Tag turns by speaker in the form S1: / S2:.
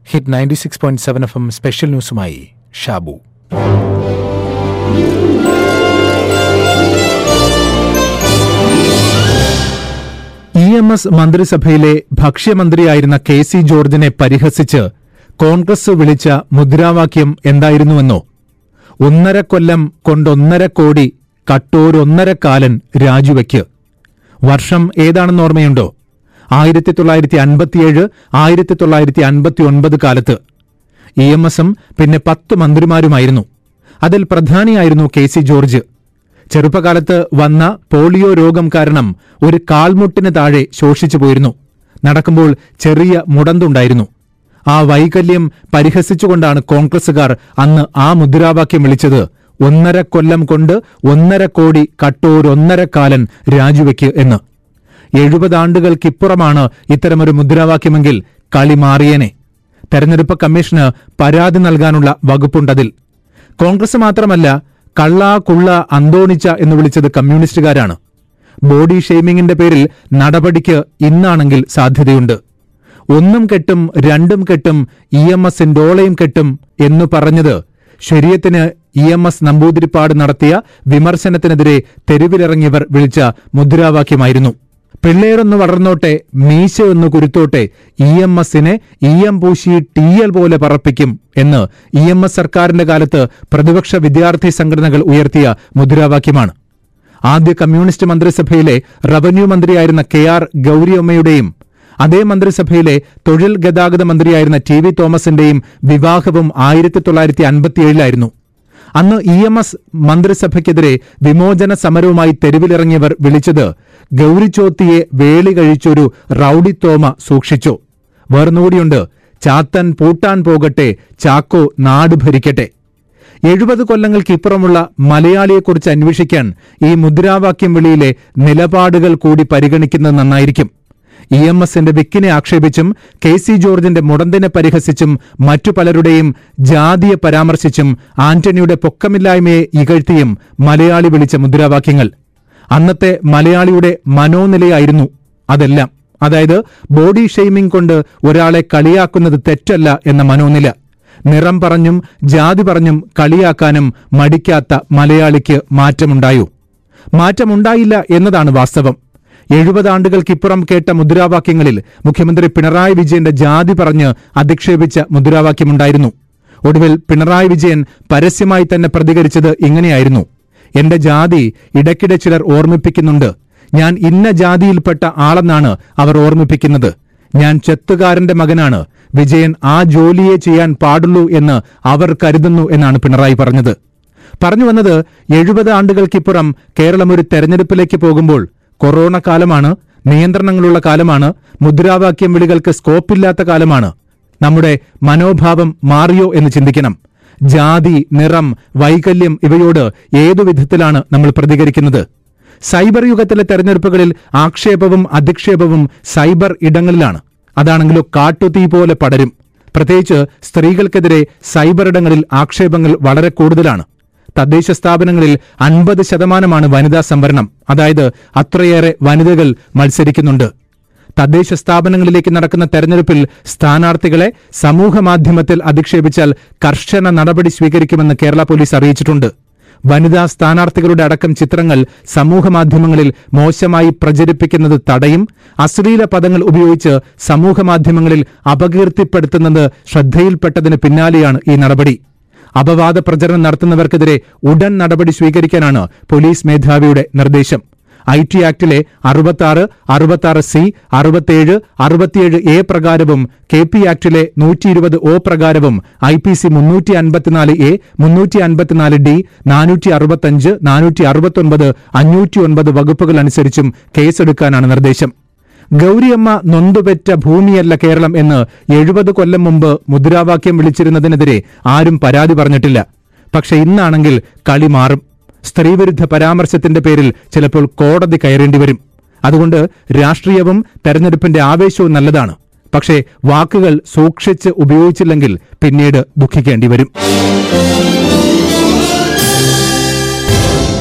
S1: hit ninety six point seven F M special ന്യൂസുമായി Shabu
S2: E M S മന്ത്രിസഭയിലെ ഭക്ഷ്യമന്ത്രിയായിരുന്ന K C ജോർജിനെ പരിഹസിച്ച് കോൺഗ്രസ് വിളിച്ച മുദ്രാവാക്യം എന്തായിരുന്നുവെന്നോ ഒന്നര കൊല്ലം കൊണ്ടൊന്നര കോടി കട്ടോരൊന്നര കാലൻ രാജിവയ്ക്ക് വർഷം ഏതാണെന്ന് ഓർമ്മയുണ്ടോ ആയിരത്തി തൊള്ളായിരത്തി അൻപത്തിയേഴ് ആയിരത്തി തൊള്ളായിരത്തി അൻപത്തി ഒൻപത് കാലത്ത് ഇ എം എസും പിന്നെ പത്ത് മന്ത്രിമാരുമായിരുന്നു അതിൽ പ്രധാനിയായിരുന്നു കെ സി ജോർജ് ചെറുപ്പകാലത്ത് വന്ന പോളിയോ രോഗം കാരണം ഒരു കാൽമുട്ടിന് താഴെ ശോഷിച്ചു പോയിരുന്നു നടക്കുമ്പോൾ ചെറിയ മുടന്തുണ്ടായിരുന്നു ആ വൈകല്യം പരിഹസിച്ചുകൊണ്ടാണ് കോൺഗ്രസുകാർ അന്ന് ആ മുദ്രാവാക്യം വിളിച്ചത് ഒന്നര കൊല്ലം കൊണ്ട് ഒന്നര കോടി കട്ടൂരൊന്നര കാലൻ രാജിവെക്ക് എന്ന് എഴുപതാണ്ടുകൾക്കിപ്പുറമാണ് ഇത്തരമൊരു മുദ്രാവാക്യമെങ്കിൽ കളി മാറിയേനെ തെരഞ്ഞെടുപ്പ് കമ്മീഷന് പരാതി നൽകാനുള്ള വകുപ്പുണ്ടതിൽ കോൺഗ്രസ് മാത്രമല്ല കള്ള കുള്ള അന്തോണിച്ച എന്ന് വിളിച്ചത് കമ്മ്യൂണിസ്റ്റുകാരാണ് ബോഡി ഷെയ്മിങ്ങിന്റെ പേരിൽ നടപടിക്ക് ഇന്നാണെങ്കിൽ സാധ്യതയുണ്ട് ഒന്നും കെട്ടും രണ്ടും കെട്ടും ഇ എം എസ് ഡോളയും കെട്ടും എന്നു പറഞ്ഞത് ശരീരത്തിന് ഇ എം എസ് നമ്പൂതിരിപ്പാട് നടത്തിയ വിമർശനത്തിനെതിരെ തെരുവിലിറങ്ങിയവർ വിളിച്ച മുദ്രാവാക്യമായിരുന്നു പിള്ളേരൊന്ന് വളർന്നോട്ടെ മീശ ഒന്ന് കുരുത്തോട്ടെ ഇ എം എസിനെ ഇ എം പൂശി ടി എൽ പോലെ പറപ്പിക്കും എന്ന് ഇ എം എസ് സർക്കാരിന്റെ കാലത്ത് പ്രതിപക്ഷ വിദ്യാർത്ഥി സംഘടനകൾ ഉയർത്തിയ മുദ്രാവാക്യമാണ് ആദ്യ കമ്മ്യൂണിസ്റ്റ് മന്ത്രിസഭയിലെ റവന്യൂ മന്ത്രിയായിരുന്ന കെ ആർ ഗൌരിയമ്മയുടെയും അതേ മന്ത്രിസഭയിലെ തൊഴിൽ ഗതാഗത മന്ത്രിയായിരുന്ന ടി വി തോമസിന്റെയും വിവാഹവും ആയിരത്തി തൊള്ളായിരത്തി അൻപത്തിയേഴിലായിരുന്നു അന്ന് ഇ എം എസ് മന്ത്രിസഭയ്ക്കെതിരെ വിമോചന സമരവുമായി തെരുവിലിറങ്ങിയവർ വിളിച്ചത് ഗൌരിച്ചോത്തിയെ വേളി കഴിച്ചൊരു റൌഡി തോമ സൂക്ഷിച്ചു വേർന്നുകൂടിയുണ്ട് ചാത്തൻ പൂട്ടാൻ പോകട്ടെ ചാക്കോ നാട് ഭരിക്കട്ടെ എഴുപത് കൊല്ലങ്ങൾക്കിപ്പുറമുള്ള മലയാളിയെക്കുറിച്ച് അന്വേഷിക്കാൻ ഈ മുദ്രാവാക്യം വിളിയിലെ നിലപാടുകൾ കൂടി പരിഗണിക്കുന്നത് നന്നായിരിക്കും ഇ എം എസിന്റെ വിക്കിനെ ആക്ഷേപിച്ചും കെ സി ജോർജിന്റെ മുടന്തിനെ പരിഹസിച്ചും മറ്റു പലരുടെയും ജാതിയെ പരാമർശിച്ചും ആന്റണിയുടെ പൊക്കമില്ലായ്മയെ ഇകഴ്ത്തിയും മലയാളി വിളിച്ച മുദ്രാവാക്യങ്ങൾ അന്നത്തെ മലയാളിയുടെ മനോനിലയായിരുന്നു അതെല്ലാം അതായത് ബോഡി ഷെയ്മിംഗ് കൊണ്ട് ഒരാളെ കളിയാക്കുന്നത് തെറ്റല്ല എന്ന മനോനില നിറം പറഞ്ഞും ജാതി പറഞ്ഞും കളിയാക്കാനും മടിക്കാത്ത മലയാളിക്ക് മാറ്റമുണ്ടായോ മാറ്റമുണ്ടായില്ല എന്നതാണ് വാസ്തവം എഴുപതാണ്ടുകൾക്കിപ്പുറം കേട്ട മുദ്രാവാക്യങ്ങളിൽ മുഖ്യമന്ത്രി പിണറായി വിജയന്റെ ജാതി പറഞ്ഞ് അധിക്ഷേപിച്ച മുദ്രാവാക്യമുണ്ടായിരുന്നു ഒടുവിൽ പിണറായി വിജയൻ പരസ്യമായി തന്നെ പ്രതികരിച്ചത് ഇങ്ങനെയായിരുന്നു എന്റെ ജാതി ഇടയ്ക്കിടെ ചിലർ ഓർമ്മിപ്പിക്കുന്നുണ്ട് ഞാൻ ഇന്ന ജാതിയിൽപ്പെട്ട ആളെന്നാണ് അവർ ഓർമ്മിപ്പിക്കുന്നത് ഞാൻ ചെത്തുകാരന്റെ മകനാണ് വിജയൻ ആ ജോലിയെ ചെയ്യാൻ പാടുള്ളൂ എന്ന് അവർ കരുതുന്നു എന്നാണ് പിണറായി പറഞ്ഞത് പറഞ്ഞു വന്നത് എഴുപത് ആണ്ടുകൾക്കിപ്പുറം കേരളം ഒരു തെരഞ്ഞെടുപ്പിലേക്ക് പോകുമ്പോൾ കൊറോണ കാലമാണ് നിയന്ത്രണങ്ങളുള്ള കാലമാണ് മുദ്രാവാക്യം വിളികൾക്ക് സ്കോപ്പില്ലാത്ത കാലമാണ് നമ്മുടെ മനോഭാവം മാറിയോ എന്ന് ചിന്തിക്കണം ജാതി നിറം വൈകല്യം ഇവയോട് ഏതു വിധത്തിലാണ് നമ്മൾ പ്രതികരിക്കുന്നത് സൈബർ യുഗത്തിലെ തെരഞ്ഞെടുപ്പുകളിൽ ആക്ഷേപവും അധിക്ഷേപവും സൈബർ ഇടങ്ങളിലാണ് അതാണെങ്കിലോ കാട്ടുതീ പോലെ പടരും പ്രത്യേകിച്ച് സ്ത്രീകൾക്കെതിരെ സൈബർ ഇടങ്ങളിൽ ആക്ഷേപങ്ങൾ വളരെ കൂടുതലാണ് തദ്ദേശ സ്ഥാപനങ്ങളിൽ അൻപത് ശതമാനമാണ് വനിതാ സംവരണം അതായത് അത്രയേറെ വനിതകൾ മത്സരിക്കുന്നുണ്ട് തദ്ദേശ സ്ഥാപനങ്ങളിലേക്ക് നടക്കുന്ന തെരഞ്ഞെടുപ്പിൽ സ്ഥാനാർത്ഥികളെ സമൂഹ മാധ്യമത്തിൽ അധിക്ഷേപിച്ചാൽ കർശന നടപടി സ്വീകരിക്കുമെന്ന് കേരള പോലീസ് അറിയിച്ചിട്ടുണ്ട് വനിതാ സ്ഥാനാർത്ഥികളുടെ അടക്കം ചിത്രങ്ങൾ സമൂഹമാധ്യമങ്ങളിൽ മോശമായി പ്രചരിപ്പിക്കുന്നത് തടയും അശ്ലീല പദങ്ങൾ ഉപയോഗിച്ച് സമൂഹമാധ്യമങ്ങളിൽ അപകീർത്തിപ്പെടുത്തുന്നത് ശ്രദ്ധയിൽപ്പെട്ടതിന് പിന്നാലെയാണ് ഈ നടപടി അപവാദ പ്രചരണം നടത്തുന്നവർക്കെതിരെ ഉടൻ നടപടി സ്വീകരിക്കാനാണ് പോലീസ് മേധാവിയുടെ നിർദ്ദേശം ഐ ടി ആക്ടിലെ അറുപത്താറ് അറുപത്താറ് സി അറുപത്തേഴ് അറുപത്തിയേഴ് എ പ്രകാരവും കെ പി ആക്ടിലെ നൂറ്റി ഇരുപത് ഒ പ്രകാരവും ഐ പി സി മുന്നൂറ്റി അൻപത്തിനാല് എ മുന്നൂറ്റി അൻപത്തിനാല് ഡി നാനൂറ്റി അറുപത്തഞ്ച് നാനൂറ്റി അറുപത്തൊൻപത് അഞ്ഞൂറ്റി ഒൻപത് വകുപ്പുകൾ അനുസരിച്ചും കേസെടുക്കാനാണ് നിർദ്ദേശം ഗൌരിയമ്മ നൊന്തുപെറ്റ ഭൂമിയല്ല കേരളം എന്ന് എഴുപത് കൊല്ലം മുമ്പ് മുദ്രാവാക്യം വിളിച്ചിരുന്നതിനെതിരെ ആരും പരാതി പറഞ്ഞിട്ടില്ല പക്ഷെ ഇന്നാണെങ്കിൽ കളി മാറും സ്ത്രീവിരുദ്ധ പരാമർശത്തിന്റെ പേരിൽ ചിലപ്പോൾ കോടതി കയറേണ്ടി വരും അതുകൊണ്ട് രാഷ്ട്രീയവും തെരഞ്ഞെടുപ്പിന്റെ ആവേശവും നല്ലതാണ് പക്ഷേ വാക്കുകൾ സൂക്ഷിച്ച് ഉപയോഗിച്ചില്ലെങ്കിൽ പിന്നീട് ദുഃഖിക്കേണ്ടി വരും